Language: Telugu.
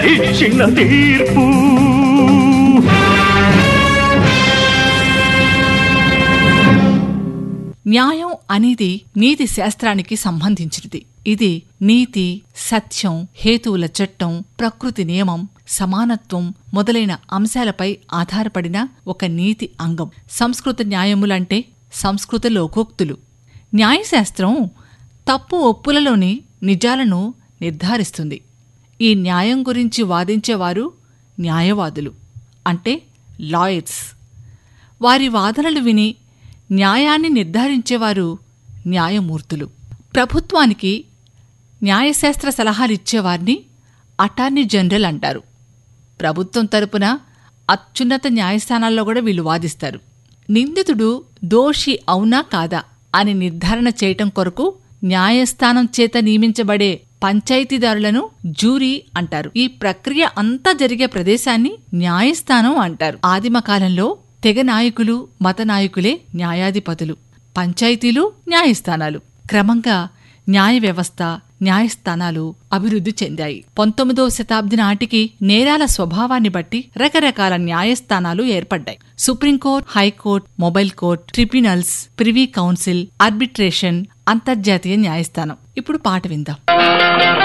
ఇచ్చిన తీర్పు న్యాయం అనేది నీతి శాస్త్రానికి సంబంధించినది ఇది నీతి సత్యం హేతువుల చట్టం ప్రకృతి నియమం సమానత్వం మొదలైన అంశాలపై ఆధారపడిన ఒక నీతి అంగం సంస్కృత న్యాయములంటే సంస్కృత లోకోక్తులు న్యాయశాస్త్రం తప్పు ఒప్పులలోని నిజాలను నిర్ధారిస్తుంది ఈ న్యాయం గురించి వాదించేవారు న్యాయవాదులు అంటే లాయర్స్ వారి వాదనలు విని న్యాయాన్ని నిర్ధారించేవారు న్యాయమూర్తులు ప్రభుత్వానికి న్యాయశాస్త్ర సలహాలిచ్చేవారిని అటార్నీ జనరల్ అంటారు ప్రభుత్వం తరపున అత్యున్నత న్యాయస్థానాల్లో కూడా వీళ్ళు వాదిస్తారు నిందితుడు దోషి అవునా కాదా అని నిర్ధారణ చేయటం కొరకు న్యాయస్థానం చేత నియమించబడే పంచాయతీదారులను జూరీ అంటారు ఈ ప్రక్రియ అంతా జరిగే ప్రదేశాన్ని న్యాయస్థానం అంటారు ఆదిమ కాలంలో తెగ నాయకులు మత నాయకులే న్యాయాధిపతులు పంచాయతీలు న్యాయస్థానాలు క్రమంగా న్యాయ వ్యవస్థ న్యాయస్థానాలు అభివృద్ధి చెందాయి పంతొమ్మిదవ శతాబ్ది నాటికి నేరాల స్వభావాన్ని బట్టి రకరకాల న్యాయస్థానాలు ఏర్పడ్డాయి supreme court high court mobile court tribunals privy council arbitration అంతర్జాతీయ న్యాయస్థానం ఇప్పుడు పాట విందాం